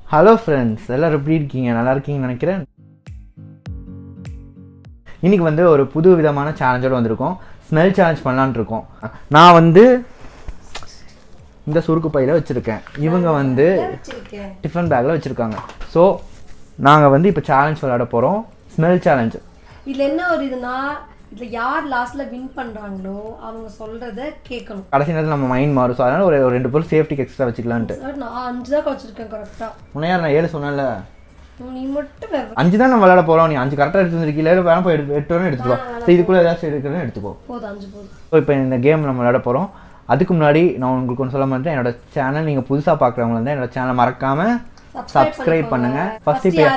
Hello friends எல்லாரும் எப்படி இருக்கீங்க நல்லா இருக்கீங்கன்னு நினைக்கிறேன் இன்னைக்கு வந்து ஒரு புது விதமான சேலஞ்சோடு வந்திருக்கோம் ஸ்மெல் சேலஞ்ச் பண்ணலான்னு இருக்கோம் நான் வந்து இந்த சுருக்கு பையில வச்சுருக்கேன் இவங்க வந்து வச்சிருக்கேன் டிஃபன் பேக்கில் வச்சுருக்காங்க ஸோ நாங்கள் வந்து இப்போ சேலஞ்ச் விளையாட போகிறோம் ஸ்மெல் சேலஞ்ச் இதுல என்ன ஒரு இதுனா இதுல யார் லாஸ்ட்ல வின் பண்றாங்களோ அவங்க சொல்றத கேட்கணும் கடைசி நேரத்தில் நம்ம மைண்ட் மாறும் ஸோ அதனால் ஒரு ஒரு ரெண்டு பொருள் சேஃப்டிக்கு எக்ஸ்ட்ரா வச்சுக்கலான்ட்டு சார் நான் அஞ்சு தான் வச்சிருக்கேன் கரெக்டா முன்னையார் நான் ஏழு சொன்னேன்ல நீ மட்டும் வேற அஞ்சு தான் நம்ம விளையாட போகிறோம் நீ அஞ்சு கரெக்டாக எடுத்து வந்திருக்கீங்க இல்லை வேணா போய் எடுத்து எட்டு வேணும் எடுத்துக்கோ ஸோ இதுக்குள்ளே ஏதாச்சும் எடுக்கிறேன்னு எடுத்துக்கோ போதும் அஞ்சு போதும் ஸோ இப்போ இந்த கேம் நம்ம விளையாட போகிறோம் அதுக்கு முன்னாடி நான் உங்களுக்கு ஒன்று சொல்ல மாட்டேன் என்னோட சேனல் நீங்கள் புதுசாக பார்க்குறவங்க வந்து என்னோட சேனலை மறக்காமல் சப்ஸ்கிரைப் பண்ணுங்க ஃபர்ஸ்ட் இப்போ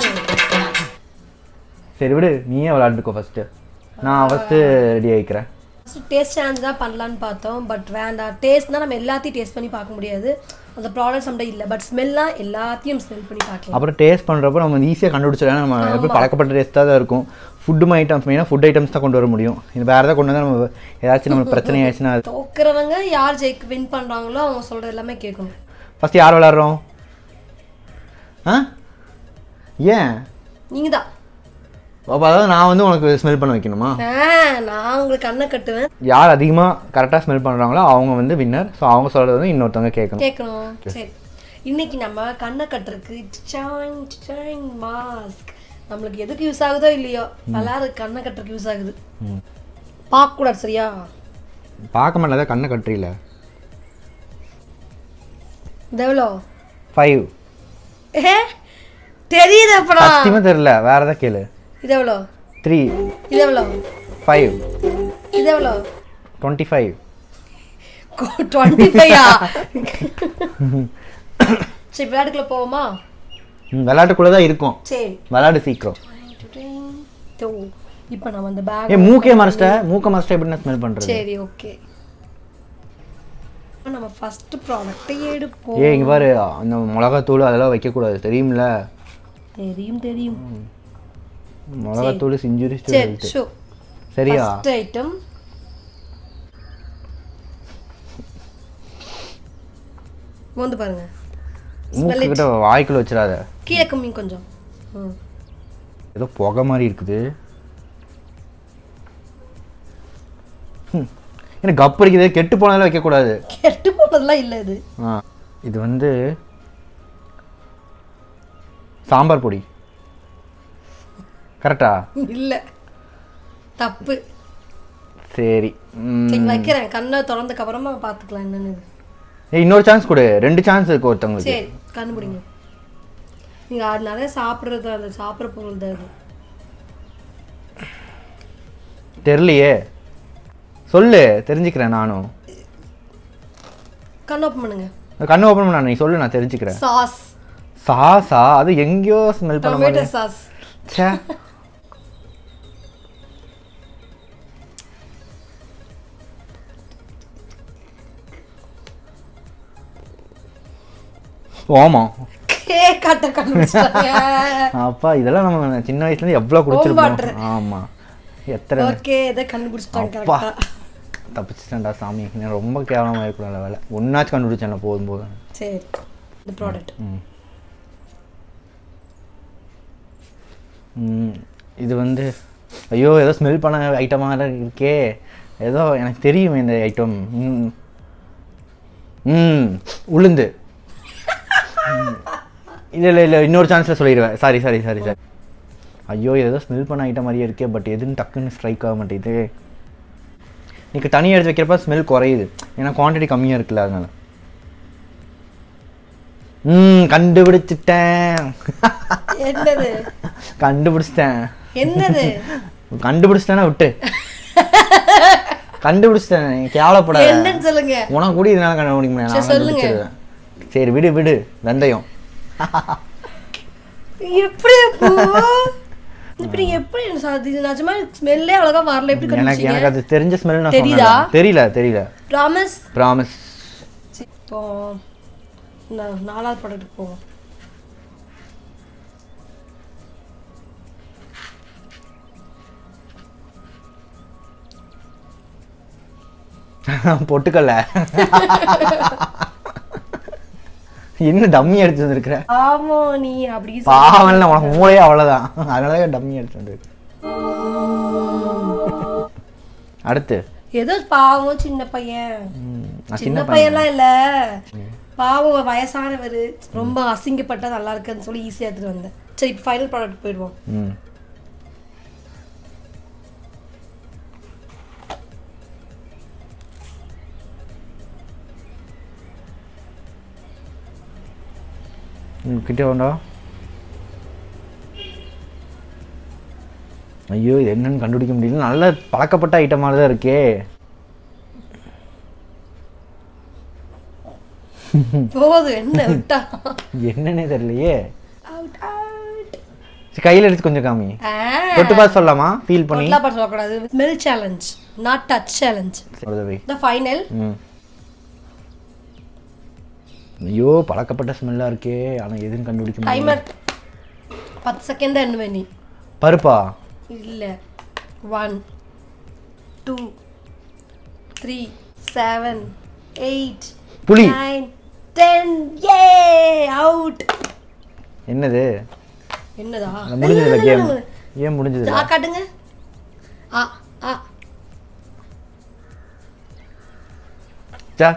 சரி விடு நீயே விளையாண்டுக்கோ ஃபஸ்ட்டு நான் ஃபஸ்ட்டு ரெடி ஆகிக்கிறேன் டேஸ்ட் சேலஞ்ச் தான் பண்ணலான்னு பார்த்தோம் பட் வேண்டாம் டேஸ்ட்னா நம்ம எல்லாத்தையும் டேஸ்ட் பண்ணி பார்க்க முடியாது அந்த ப்ராடக்ட் நம்மகிட்ட இல்லை பட் ஸ்மெல்லாம் எல்லாத்தையும் ஸ்மெல் பண்ணி பார்க்கலாம் அப்புறம் டேஸ்ட் பண்ணுறப்போ நம்ம ஈஸியாக கண்டுபிடிச்சிடலாம் நம்ம எப்படி பழக்கப்பட்ட டேஸ்ட்டாக தான் இருக்கும் ஃபுட்டு ஐட்டம்ஸ் மெயினாக ஃபுட் ஐட்டம்ஸ் தான் கொண்டு வர முடியும் இது வேறு ஏதாவது கொண்டு வந்தால் நம்ம ஏதாச்சும் நம்ம பிரச்சனை ஆயிடுச்சுன்னா அது தோக்குறவங்க யார் ஜெயிக்க வின் பண்றாங்களோ அவங்க சொல்றது எல்லாமே கேட்கணும் ஃபஸ்ட்டு யார் விளாட்றோம் ஆ ஏன் நீங்க தான் அப்போ அதாவது நான் வந்து உனக்கு ஸ்மெல் பண்ண வைக்கணுமா நான் உங்களுக்கு கண்ணை கட்டுவேன் யார் அதிகமாக கரெக்டாக ஸ்மெல் பண்ணுறாங்களோ அவங்க வந்து வின்னர் ஸோ அவங்க சொல்கிறது வந்து இன்னொருத்தவங்க கேட்கணும் கேட்கணும் சரி இன்னைக்கு நம்ம கண்ணை கட்டுறதுக்கு சாங் சாங் மாஸ்க் நம்மளுக்கு எதுக்கு யூஸ் ஆகுதோ இல்லையோ எல்லாரும் கண்ணை கட்டுறதுக்கு யூஸ் ஆகுது ம். பார்க்கக்கூடாது சரியா பார்க்க மாட்டேன் கண்ணை கட்டுறீல இது எவ்வளோ ஃபைவ் ஏ தெரியுது அப்படா சத்தியமாக தெரில வேறு எதாவது கேளு இது எவ்வளோ த்ரீ இது எவ்வளோ ஃபைவ் இது எவ்வளோ டுவெண்ட்டி ஃபைவ் டுவெண்ட்டி ஃபைவா சரி விளையாட்டுக்குள்ள போவோமா விளையாட்டுக்குள்ளே தான் இருக்கும் சரி விளையாடு சீக்கிரம் இப்போ நம்ம அந்த ஏ பேக் மூக்கே மறைச்சிட்ட மூக்க மறைச்சிட்ட எப்படி நான் ஸ்மெல் பண்ணுறது சரி ஓகே நம்ம ஃபர்ஸ்ட் ப்ராடக்ட்டை எடுப்போம் ஏ இங்கே பாரு அந்த மிளகாத்தூள் அதெல்லாம் வைக்கக்கூடாது தெரியும்ல தெரியும் தெரியும் மிளகாத்தூள் இன்ஜுரிஸ் சரி ஷோ சரியா ஃபர்ஸ்ட் ஐட்டம் வந்து பாருங்க மூக்கு கிட்ட வாய்க்குள்ள வச்சிடாத கீழே கம்மி கொஞ்சம் ம். ஏதோ புகை மாதிரி இருக்குது ஹம். எனக்கு கப் அடிக்குது கெட்டு போனதெல்லாம் வைக்கக்கூடாது கெட்டு போனதெல்லாம் இல்லை இது ஆ இது வந்து சாம்பார் பொடி கரெக்டா இல்லை தப்பு சரி ம். சரி வைக்கிறேன் கண்ணை திறந்ததுக்கு அப்புறமா பார்த்துக்கலாம் என்னன்னு இது. ஏய், இன்னொரு சான்ஸ் கொடு ரெண்டு சான்ஸ் இருக்கு ஒருத்தவங்களுக்கு சரி கண்டுபிடிங்க நீங்க அது நிறைய சாப்பிட்றது அந்த சாப்பிட்ற பொருள் தான் அது தெரியலையே சொல்லு தெரிஞ்சுக்கிறேன் நானும் கண்ணு ஓப்பன் பண்ணுங்க கண்ணு ஓப்பன் பண்ண நீ சொல்லு நான் தெரிஞ்சுக்கிறேன் சாஸ் சாஸா அது எங்கேயோ ஸ்மெல் பண்ண டொமேட்டோ மாதிரி சாஸ் ச்சே ஓமா கேக் கட்ட கண்டுபிடிச்சிட்டாங்க அப்பா இதெல்லாம் நம்ம சின்ன வயசுல இருந்து எவ்வளவு water. குடிச்சிருப்போம் ஆமா எத்தனை ஓகே இதை கண்டுபிடிச்சிட்டாங்க அப்பா. கரெக்டா தப்பிச்சிட்டேன்டா சாமி நான் ரொம்ப கேவலமா இருக்கக்கூடாது வேலை ஒன்னாச்சும் கண்டுபிடிச்சேன் போதும் போதும் சரி இந்த ப்ராடக்ட் ம். ம், இது வந்து ஐயோ ஏதோ ஸ்மெல் பண்ண ஐட்டமாக இருக்கே ஏதோ எனக்கு தெரியும் இந்த ஐட்டம் ம் ம் உளுந்து ம். இல்லை இல்லை இல்லை இன்னொரு சான்ஸில் சொல்லிடுவேன் சாரி சாரி சாரி சாரி ஐயோ ஏதோ ஸ்மெல் பண்ண ஐட்டம் மாதிரியே இருக்கே பட் எதுன்னு டக்குன்னு ஸ்ட்ரைக் ஆக மாட்டேங்குது நீங்கள் தனியாக எடுத்து வைக்கிறப்ப ஸ்மெல் குறையுது ஏன்னா குவான்டிட்டி கம்மியாக இருக்குல்ல அதனால ம் கண்டுபிடிச்சிட்டேன் என்னது கண்டுபிடிச்சிட்டேன் என்னது கண்டுபிடிச்சிட்டேனா விட்டு கண்டுபிடிச்சிட்டேன் நீ கேவலப்படாத என்னன்னு சொல்லுங்க உனக்கு கூட இதனால கண்டுபிடிக்க முடியாது நான் சரி, சொல்லுங்க. கண்டுபிடிச்சிருவேன். சரி விடு விடு வெந்தயம் எப்படி அப்போ இப்படி எப்படி எனக்கு சா- இது நிஜமா ஸ்மெல்லே அழகா வரல எப்படி எனக்கு கண்டுபிடிச்சீங்க எனக்கு அது தெரிஞ்ச ஸ்மெல் நான் தெரியுதா? சொன்னேன் தெரியல தெரியல ப்ராமிஸ் ப்ராமிஸ் இப்போ நான் நாலாவது ப்ராடக்ட் போவோம் பொட்டுக்கல்ல என்ன டம்மி எடுத்து வந்திருக்கிற ஆமா நீ அப்படி சொல். பாவம் இல்லை உனக்கு மூளையே அவ்வளோதான் அதனால டம்மி எடுத்து வந்திருக்க அடுத்து ஏதோ பாவம் சின்ன பையன் ம், நான் சின்ன சின்ன பையன் பையன்லாம் இல்ல பாவம் வயசானவர் ரொம்ப அசிங்கப்பட்டா நல்லா இருக்குன்னு சொல்லி ஈஸியா எடுத்துட்டு வந்தேன் சரி இப்போ ஃபைனல் ப்ராடக்ட் போயிடுவோம் ம் ம், கிட்ட வேண்டா ஐயோ இது என்னன்னு கண்டுபிடிக்க முடியல நல்ல பழக்கப்பட்ட ஐட்டமாக தான் இருக்கே போதும் என்ன விட்டா என்னன்னே தெரியலையே அவுட் அவுட் சரி, கையில எடுத்து கொஞ்சம் காமி தொட்டு பார்த்து சொல்லலாமா ஃபீல் பண்ணி பொட்டலா பாட்டு சொல்லக்கூடாது smell challenge not touch challenge ஒரு தடவை. த ஃபைனல் ம் ஐயோ பழக்கப்பட்ட ஸ்மெல்லாக இருக்கே ஆனால் எதுவும் கண்டுபிடிக்க முடியல டைமர் பத்து செகண்ட் தான் எண்ணுவேன் நீ பருப்பா இல்ல one two three seven eight புளி நைன் டென் ஏ அவுட் என்னது என்னதா அது முடிஞ்சதுல கேம் ஏன் முடிஞ்சது ஆ காட்டுங்க ஆ ஆ சா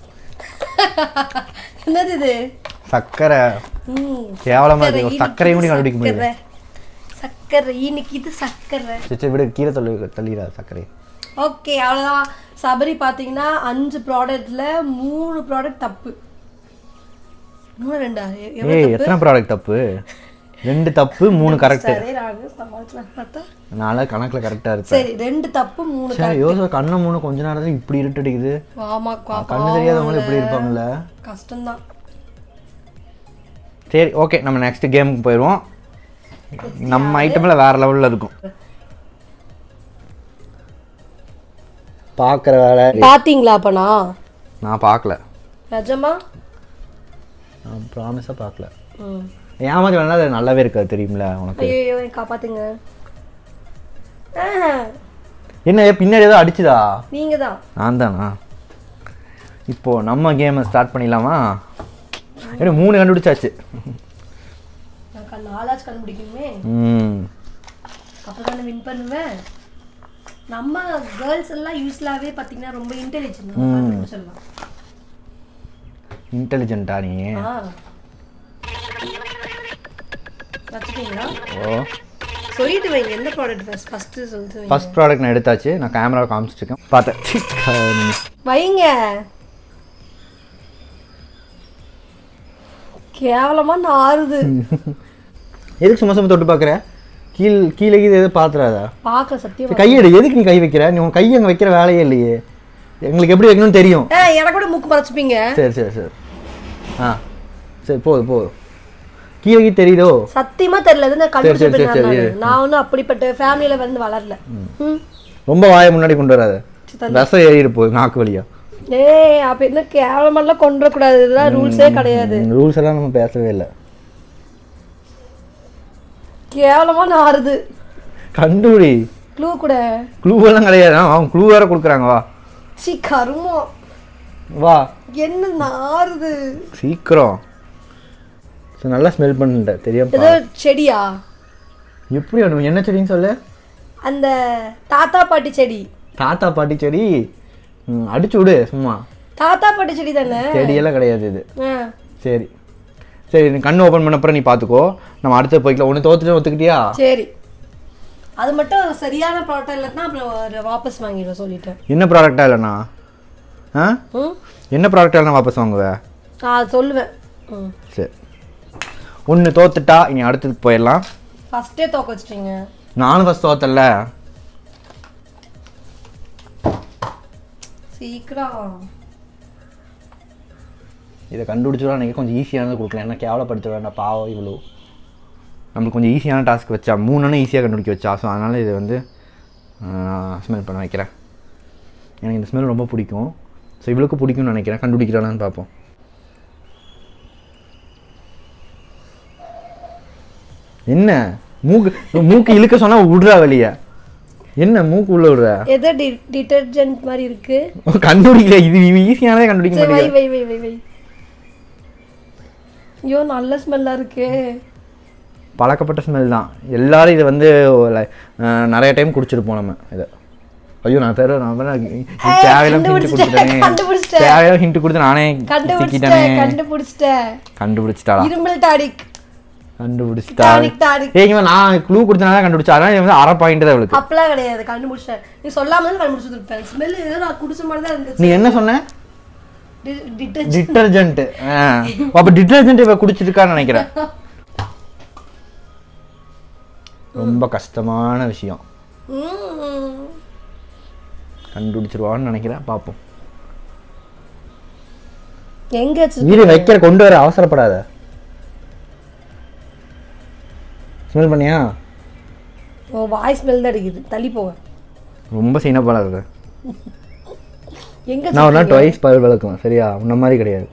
என்னது இது சக்கரை ம், கேவலமா இருக்கு. ஒரு சக்கரை, சக்கரையும் கூட இனிக்கு கண்டுபிடிக்க முடியல. சக்கரை. சக்கரை இன்னைக்கு இது சக்கரை சரி சரி விடு கீழே தள்ளி தள்ளிடா சக்கரை ஓகே அவ்வளோதான் சபரி பார்த்தீங்கன்னா அஞ்சு ப்ராடக்ட்ல மூணு ப்ராடக்ட் தப்பு மூணு ரெண்டா எ- எவ்வளவு ஏய் எத்தனை ப்ராடக்ட் தப்பு ரெண்டு தப்பு மூணு கரெக்ட் அதே ராகு சமாளிக்கலாம் பார்த்தா நாளை கணக்கில் கரெக்டாக இருப்பேன் சரி ரெண்டு தப்பு மூணு சரி யோசனை கண்ணை மூணு கொஞ்ச நேரத்துல இப்படி இருட்டடிக்குது ஆமா கா- கண்ணு தெரியாதவங்களும் இப்படி இருப்பாங்கல்ல கஷ்டம்தான் சரி ஓகே நம்ம நெக்ஸ்ட் கேமுக்கு போயிடுவோம் நம்ம ஐட்டமில் வேற லெவலில் இருக்கும் பார்க்குற வேலை பாத்தீங்களா அப்பனா நான் பார்க்கல நிஜமா நான் ப்ராமிஸாக பார்க்கல ம். ஏமாத்தி வேணா அது நல்லாவே இருக்காது தெரியுமில உனக்கு ஐயோ என்னை காப்பாத்துங்க ஆஹ், என்ன பின்னாடி ஏதோ அடிச்சுதா நீங்க தான் நான் தானா இப்போ நம்ம கேமை ஸ்டார்ட் பண்ணிடலாமா ஏன்னா மூணு கண்டுபிடிச்சாச்சு நான் கண் நாலாச்சு கண்டுபிடிக்கணுமே ம் அப்புறம் தானே வின் பண்ணுவேன் நம்ம கேர்ள்ஸ் எல்லாம் யூஸ்லாவே பார்த்தீங்கன்னா ரொம்ப இன்டெலிஜென்ட் சொல்லலாம் இன்டெலிஜென்ட்டா நீ ஆ வச்சுட்டீங்களா ஓ சொல்லிட்டு வைங்க எந்த ப்ராடக்ட் ஃபர்ஸ்ட் ஃபர்ஸ்ட் சொல்லிட்டு வைங்க ஃபர்ஸ்ட் ப்ராடக்ட் நான் எடுத்தாச்சு நான் கேமரா காமிச்சிருக்கேன் பார்த்தேன் சி, க- வைங்க கேவலமா நாறுது எதுக்கு சும்மா சும்மா தொட்டு பார்க்குற கீழ் கீழே கீழே எதுவும் பார்த்துறாதா பார்க்க சத்தியமா கையெடு எதுக்கு நீ கை வைக்கிற நீ உன் கை அங்கே வைக்கிற வேலையே இல்லையே எங்களுக்கு எப்படி வைக்கணும்னு தெரியும் ஏ எனக்கு கூட மூக்கு மறைச்சுப்பீங்க சரி சரி சரி ஆ சரி போதும் போதும் கீழே கீழே தெரியுதோ சத்தியமா தெரியல இது நான் சரி, சரி, கண்டுபிடிச்ச சரி, நானு. நான் ஒன்றும் அப்படிப்பட்ட ஃபேமிலியில வந்து வளரல ம். ரொம்ப வாயை முன்னாடி கொண்டு வராத ரசம் ஏறிடு போகுது நாக்கு வழியா ஏய் அப்ப என்ன கேவலமெல்லாம் கொண்டு வரக்கூடாது இதெல்லாம் ரூல்ஸே கிடையாது ரூல்ஸ் எல்லாம் நம்ம பேசவே இல்லை கேவலமா நாறுது கண்டுபிடி க்ளூ கூட க்ளூ எல்லாம் கிடையாது ஆ, அவங்க க்ளூ வேற கொடுக்குறாங்க வா சி கருமம் வா என்ன நாறுது சீக்கிரம் சரி, நல்லா ஸ்மெல் பண்ணிட்ட தெரியாம ஏதோ செடியா எப்படி வேணும் என்ன செடின்னு சொல்லு அந்த தாத்தா பாட்டி செடி தாத்தா பாட்டி செடி ம், அடிச்சு விடு சும்மா தாத்தா பாட்டி செடி தானே செடியெல்லாம் கிடையாது இது ஆ. சரி சரி நீ கண்ணு ஓப்பன் பண்ண அப்புறம் நீ பார்த்துக்கோ நம்ம அடுத்து போய்க்கலாம் ஒன்று தோத்துட்டு ஒத்துக்கிட்டியா சரி அது மட்டும் சரியான ப்ராடக்ட் இல்லைன்னா அப்புறம் ஒரு வாபஸ் வாங்கிடுவேன் சொல்லிட்டேன் என்ன ப்ராடக்டா இல்லைண்ணா ஆ ம் என்ன ப்ராடக்டா இல்லைனா வாபஸ் வாங்குவேன் நான் அது சொல்லுவேன் ம் சரி ஒன்று தோத்துட்டா இனி அடுத்ததுக்கு போயிடலாம் ஃபஸ்ட்டே தோக்க வச்சிட்டீங்க நானும் ஃபஸ்ட் தோத்தல சீக்கிரம் இதை கண்டுபிடிச்சா எனக்கு கொஞ்சம் ஈஸியானது கொடுக்கலாம் என்ன கேவலப்படுத்த வேண்டாம் பாவம் இவ்வளோ நம்மளுக்கு கொஞ்சம் ஈஸியான டாஸ்க் வச்சா மூணுன்னு ஈஸியாக கண்டுபிடிக்க வச்சா ஸோ அதனால் இதை வந்து ஸ்மெல் பண்ண வைக்கிறேன் எனக்கு இந்த ஸ்மெல் ரொம்ப பிடிக்கும் ஸோ இவளுக்கு பிடிக்கும்னு நினைக்கிறேன் கண்டுபிடிக்கிறானான்னு பார்ப்போம் என்ன மூக்கு மூக்கு இழுக்க சொன்னால் விடுறா வெளியே என்ன மூக்கு உள்ள விடுற எதோ டி டிட்டர்ஜென்ட் மாதிரி இருக்கு கண்டுபிடிக்கல இது ஈஸியானதே கண்டுபிடிக்க சரி வை மாட்டேங்குது வை வை வை வை ஐயோ நல்ல ஸ்மெல்லா இருக்கே பழக்கப்பட்ட ஸ்மெல் தான் எல்லாரும் இதை வந்து like, அஹ், நிறைய டைம் குடிச்சிருப்போம் நம்ம இதை ஐயோ நான் தர நான் வேணா தேவையில்லாம ஹிண்ட் கண்டுபிடிச்சிட்டேன், கொடுத்துட்டேனே கண்டுபிடிச்சிட்டேன். தேவையில்லாம ஹிண்ட் கொடுத்து நானே சிக்கிட்டேனே கண்டுபிடிச்சிட்டேன் கண்டுபிடிச்சிட்டேன் கண்டுபிடிச்சிட்டாளா இருமல் டாடிக் கண்டுபிடிச்சிட்டா டானிக் டானிக் ஏங்க நான் க்ளூ கொடுத்தனால தான் கண்டுபிடிச்சா அதனால இது வந்து அரை பாயிண்ட் தான் அவளுக்கு அப்பெல்லாம் கிடையாது கண்டுபிடிச்சிட்டேன் நீ சொல்லாம தான் கண்டுபிடிச்சிருப்பேன் ஸ்மெல் ஏதோ நான் குடிச்ச மாதிரி தான் இருந்துச்சு நீ என்ன சொன்ன டிட்டர்ஜென்ட் டிட்டர்ஜென்ட் அப்ப டிட்டர்ஜென்ட் இவ குடிச்சிருக்கான்னு நினைக்கிறேன் ரொம்ப கஷ்டமான விஷயம் கண்டுபிடிச்சிருவான்னு நினைக்கிறேன் பார்ப்போம் எங்க வச்சு இரு வைக்கிற கொண்டு வர அவசரப்படாத ஸ்மெல் பண்ணியா உன் வாய் ஸ்மெல் தான் அடிக்குது தள்ளி போங்க ரொம்ப சீனப்பால இருக்கு எங்க நான் ஒரு நாள் டுவைஸ் பல் விளக்குவேன் சரியா உன்ன மாதிரி கிடையாது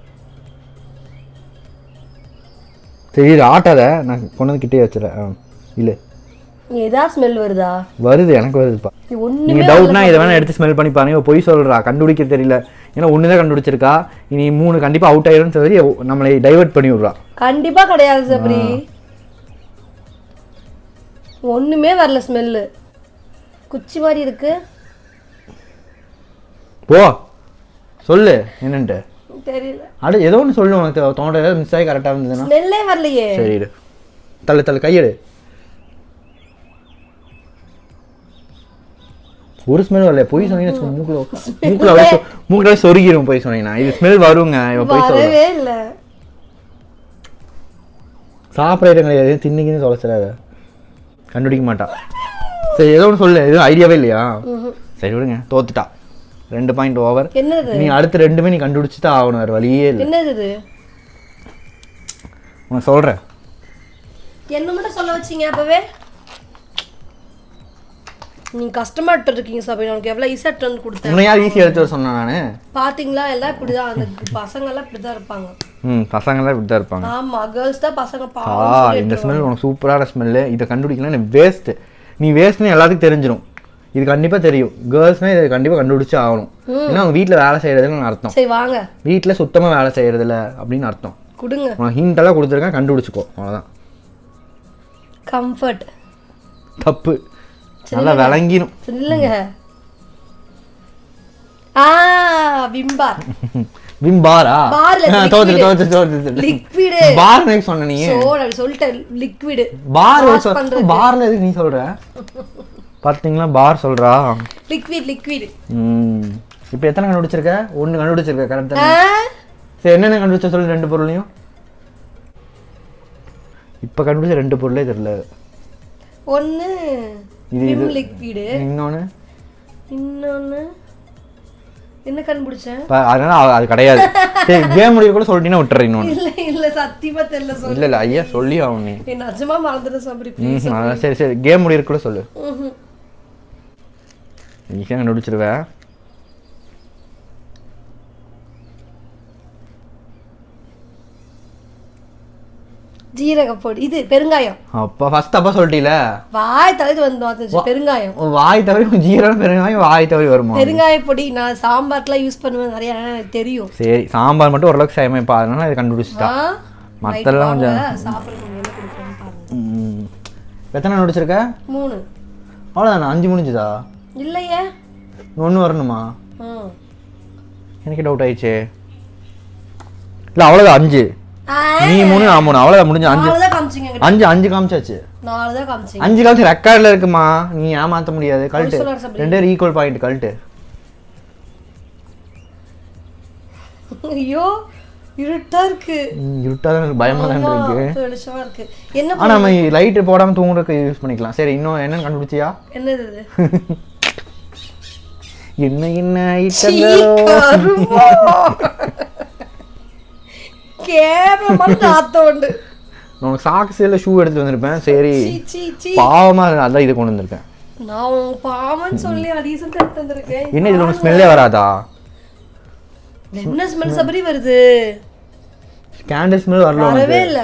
சரி இரு, ஆட்டாத நான் கொண்டது கிட்டே வச்சுறேன் ஆ இல்லை ஏதா ஸ்மெல் வருதா வருது எனக்கு வருதுப்பா இது ஒண்ணுமே நீங்க டவுட்னா இதை வேணா எடுத்து ஸ்மெல் பண்ணி பாருங்க இவ பொய் சொல்றா கண்டுபிடிக்க தெரியல ஏன்னா ஒன்று தான் கண்டுபிடிச்சிருக்கா இனி மூணு கண்டிப்பா அவுட் ஆயிரும்னு சொல்லி நம்மளை டைவர்ட் பண்ணி விடுறா கண்டிப்பா கிடையாது சபரி ஒண்ணுமே வரல ஸ்மெல்லு குச்சி மாதிரி இருக்கு போ சொல்லு என்னன்ட்டு தெரியல அடு ஏதோ ஒன்று சொல்லு உனக்கு தோன்ற ஏதாவது மிஸ் ஆகி கரெக்டாக இருந்ததுன்னா ஸ்மெல்லே வரலையே சரி இரு தள்ளு தள்ளு கையெடு ஒரு ஸ்மெல் வரல பொய் சொன்னீங்கன்னா மூக்குல மூக்குல அப்படியே சொ- மூக்குல அப்படியே சொருகிரும் பொய் சொன்னீங்கன்னா இது ஸ்மெல் வருங்க இவன் பொய் சொல்ற வரவே இல்ல சாப்பிட்ற இடம் கிடையாது தின்னுக்கின்னு தொலைச்சிடாத கண்டுபிடிக்க மாட்டா சரி ஏதோ ஒன்று சொல்லு எதுவும் ஐடியாவே இல்லையா ம்ஹும். சரி விடுங்க தோத்துட்டா ரெண்டு பாயிண்ட் ஓவர் என்னது நீ அடுத்து ரெண்டுமே நீ கண்டுபிடிச்சு தான் ஆகணும் வேறு வழியே இல்லை என்னது இது உனக்கு சொல்கிறேன் என்ன மட்டும் சொல்ல வச்சீங்க அப்பவே நீங்க கஷ்டமாட்டு இருக்கீங்க சபை உனக்கு எவ்வளவு ஈஸியா டர்ன் கொடுத்தேன் உன்னை யார் ஈஸியாக எடுத்து வர சொன்னேன் நான் பாத்தீங்களா எல்லாம் இப்படிதான் அந்த பசங்க எல்லாம் இப்படிதான் இருப்பாங்க ம் பசங்களாம் இப்படி தான் இருப்பாங்க ஆமா கேர்ள்ஸ் தான் பசங்க ஆ பாவம் இந்த ஸ்மெல் உனக்கு சூப்பரான ஸ்மெல்லு இதை கண்டுபிடிக்கலாம் நீ வேஸ்ட்டு நீ வேஸ்ட்னு எல்லாத்துக்கும் தெரிஞ்சிடும் இது கண்டிப்பாக தெரியும் கேர்ள்ஸ்னால் இதை கண்டிப்பாக கண்டுபிடிச்சு ஆகணும் ஏன்னா அவங்க வீட்டில் வேலை செய்கிறதுன்னு அர்த்தம் சரி வாங்க வீட்டில் சுத்தமாக வேலை செய்கிறதில்ல அப்படின்னு அர்த்தம் கொடுங்க உனக்கு ஹிண்ட் எல்லாம் கொடுத்துருக்கேன் கண்டுபிடிச்சிக்கோ அவ்வளோதான் கம்ஃபர்ட் தப்பு நல்லா விளங்கிடும் இல்லைங்க ஆ விம்பார் விம் பாரா பார்ல தோத்து liquid. தோத்து தோத்து லிக்விடு பார் எனக்கு சொன்ன நீ சோ அப்படி சொல்லிட்டேன் லிக்விடு பார் Wash பண்றது. பார்ல எதுக்கு நீ சொல்ற பார்த்தீங்களா பார் சொல்றா லிக்விட் லிக்விட் ம் இப்போ எத்தனை கண்டுபிடிச்சிருக்க ஒன்று கண்டுபிடிச்சிருக்க கரெக்ட் சரி என்னென்ன கண்டுபிடிச்ச சொல்லு ரெண்டு பொருளையும் இப்போ கண்டுபிடிச்ச ரெண்டு பொருளே தெரியல ஒன்னு இது இது விம் லிக்விடு இன்னொன்று இன்னொன்னு என்ன கண்டுபிடிச்சேன் அதனால அது- அது கிடையாது சரி கேம் முடிய கூட சொல்லிட்டீங்கன்னா விட்டுறேன் இன்னொன்று இல்ல இல்ல சத்தியமா தெரியல சொல்லு இல்லை இல்லை ஐயா சொல்லி ஆகும் நீ என் நிஜமா மறந்துட்டு சபரி ம் அதான் சரி சரி கேம் முடிய கூட சொல்லு ம்ஹும். ஈஸியாக கண்டுபிடிச்சிருவேன் ஜீரக பொடி இது பெருங்காயம் அப்போ ஃபர்ஸ்ட் அப்பா சொல்லிட்டீல வாய் தலைது வந்து வந்துச்சு பெருங்காயம் உன் வாய் தவிர ஜீரகம் பெருங்காயம் வாய் தவிர வருமா பெருங்காய பொடி நான் சாம்பார்லாம் யூஸ் பண்ணுவேன் நிறைய எனக்கு தெரியும் சரி சாம்பார் மட்டும் ஓரளவுக்கு சேமைப்பா அதனால இதை கண்டுபிடிச்சிட்டா ஆ? மத்தெல்லாம் Right, கொஞ்சம் வாங்க, சாப்பிடுறதுக்கு என்ன கொடுக்குறேன்னு பாருங்க ம். எத்தனை கண்டுபிடிச்சிருக்க மூணு அவ்வளோதானே அஞ்சு முடிஞ்சுதா இல்லையே ஒன்று வரணுமா ம். எனக்கு டவுட் ஆயிடுச்சு இல்லை அவ்வளோதான் அஞ்சு ஆ, நீ மூணு நான் மூணு அவ்வளோதான் முடிஞ்சு அஞ்சு நாலு தான் காமிச்சிங்க என்கிட்ட. அஞ்சு அஞ்சு காமிச்சாச்சு நாலு தான் காமிச்சிங்க அஞ்சு காமிச்சு ரெக்கார்டில் இருக்குமா நீ ஏமாற்ற முடியாது கழட்டு சொல்லாரு சபரி. ரெண்டு பேரும் ஈக்குவல் பாயிண்ட் கழட்டு ஐயோ இருட்டா இருக்கு ம், இருட்டா தான் இருக்கு பயமாக தான் ஆமா, இருக்கு வெளிச்சமா இருக்கு என்ன ஆனால் நம்ம லைட்டு போடாமல் தூங்குறதுக்கு யூஸ் பண்ணிக்கலாம் சரி இன்னும் என்னன்னு கண்டுபிடிச்சியா என்னது இது என்ன என்ன சீ, ஐட்டங்களோ கருமம். கேவலமான நாத்தம் உண்டு உனக்கு சாக்ஸ் இல்லை ஷூ எடுத்து வந்திருப்பேன் சரி சீ, சீ, சீ. பாவமா இருக்கு, அதான் இதை கொண்டு வந்திருக்கேன் நான் உன் பாவன்னு சொல்லி ரீசன் எடுத்து வந்திருக்கேன் என்ன இதுல உனக்கு ஸ்மெல்லே வராதா என்ன ஸ்மெல் சபரி வருது கேண்டில் ஸ்மெல் வரல உனக்கு வரவே இல்ல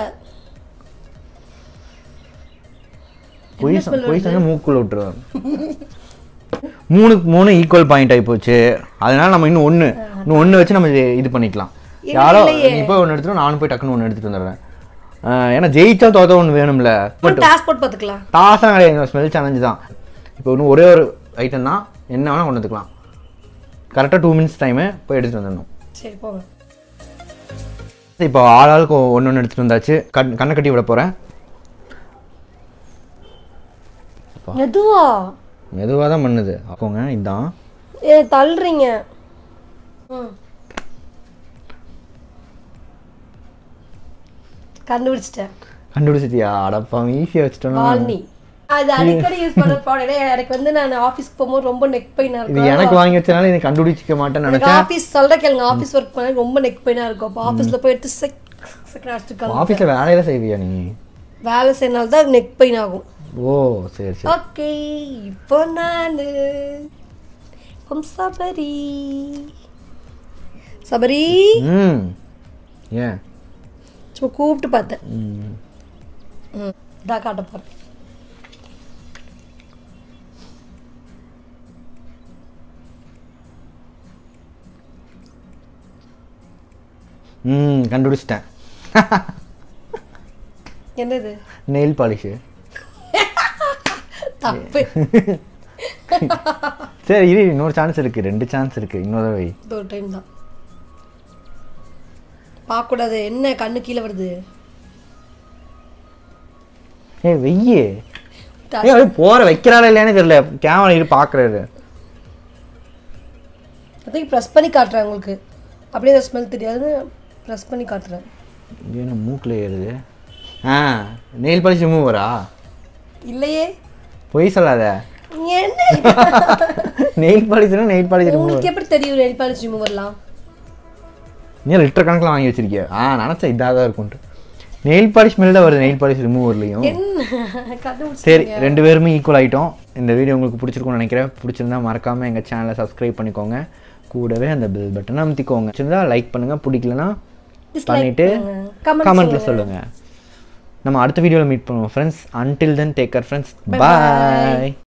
பொய் சொ- பொய் சொன்னா மூக்குள்ள விட்டுருவேன் மூணுக்கு மூணு ஈக்குவல் பாயிண்ட் ஆகி போச்சு அதனால நம்ம இன்னும் ஒன்று இன்னும் ஒன்று வச்சு நம்ம இது- இது பண்ணிக்கலாம் யாரோ நீ போய் ஒன்று எடுத்துட்டு நானும் போய் டக்குன்னு ஒன்று எடுத்துட்டு வந்துடுறேன் அஹ், ஏன்னா ஜெயிச்சா தோத்த ஒன்று வேணும்ல ஒரு டாஸ்க் போட்டு பார்த்துக்கலாம் டாஸாக கிடையாது ஸ்மெல் சேலஞ்சு தான் இப்போ இன்னும் ஒரே ஒரு ஐட்டம் தான் என்ன வேணால் கொண்டு வந்துக்கலாம் கரெக்டாக டூ மினிட்ஸ் டைமு போய் எடுத்துகிட்டு வந்துடணும் சரி போங்க இப்போ ஆளாளுக்கு ஒன்று ஒன்று எடுத்துகிட்டு வந்தாச்சு கண் கண்ணை கட்டி விட போகிறேன் மெதுவா மெதுவாக தான் பண்ணுது அப்போங்க இதுதான் ஏ தள்ளுறீங்க ம் கண்டுபிடிச்சிட்டேன் கண்டுபிடிச்சிட்டியா அடப்பாங்க ஈஸியாக வச்சுட்டோன்னா வால்னி அது அடிக்கடி யூஸ் பண்ற ப்ராடக்ட் எனக்கு வந்து நான் ஆஃபீஸ்க்கு போகும்போது ரொம்ப நெக் பெயினா இது இருக்கும் எனக்கு வாங்கி வச்சனால இதை கண்டுபிடிச்சிக்க மாட்டேன்னு எனக்கு நினச்சேன் ஆஃபீஸ் சொல்ற கேளுங்க ஆஃபீஸ் ஒர்க் பண்ண ரொம்ப நெக் பெயினா இருக்கும் அப்போ ஆஃபீஸ்ல போய் எடுத்து செக் செக் அடிச்சுக்கலாம் ஆஃபீஸில் வேலையில செய்வியா நீ வேலை செய்யனால தான் நெக் பெயின் ஆகும் ஓ சரி சரி ஓகே இப்போ நானு உம் சபரி சபரி ம் ஏன் சும்மா கூப்பிட்டு பார்த்தேன் ம் ம் இதா காட்ட போறேன் ம் கண்டுபிடிச்சிட்டேன் என்னது நெயில் பாலிஷு தப்பு சரி இரு இன்னொரு சான்ஸ் இருக்கு ரெண்டு சான்ஸ் இருக்கு இன்னொரு வை இது ஒரு டைம் தான் பார்க்கக்கூடாது என்ன கண்ணு கீழே வருது ஏ வெய்யே ஏ அப்படியே போற வைக்கிறாளா இல்லையானே தெரியல கேமரா இரு பாக்குறாரு அதுக்கு ப்ரெஸ் பண்ணி காட்டுறேன் உங்களுக்கு அப்படியே ஸ்மெல் தெரியாது ப்ரெஸ் பண்ணி காட்டுறேன் இது என்ன மூக்கில் ஏறுது ஆ நெயில் பாலிஷ் ரிமூவரா இல்லையே பொய் சொல்லாத என்ன நெயில் பாலிஷ்னா நெயில் பாலிஷ் ரிமூவர் உங்களுக்கு எப்படி தெரியும் நெல் பாலிஷ் ரிமூவர்லாம் நீ லிட்டர் கணக்கில் வாங்கி வச்சிருக்கிய ஆ நினச்சேன் இதாக தான் இருக்கும்ட்டு நெயில் பாலிஷ் மேலே தான் வருது நெயில் பாலிஷ் ரிமூவர்லையும் என்ன கண்டுபிடிச்சி சரி ரெண்டு பேருமே ஈக்குவல் ஆகிட்டோம் இந்த வீடியோ உங்களுக்கு பிடிச்சிருக்கும்னு நினைக்கிறேன் பிடிச்சிருந்தா மறக்காமல் எங்கள் சேனலை சப்ஸ்கிரைப் பண்ணிக்கோங்க கூடவே அந்த பெல் பட்டனை அமுத்திக்கோங்க பிடிச்சிருந்தா லைக் பண்ணுங்கள் பிடிக்கலனா பண்ணிவிட்டு Comment கமெண்ட்டில் சொல்லுங்கள் நம்ம அடுத்த வீடியோவில் மீட் பண்ணுவோம் friends until then take care friends பாய்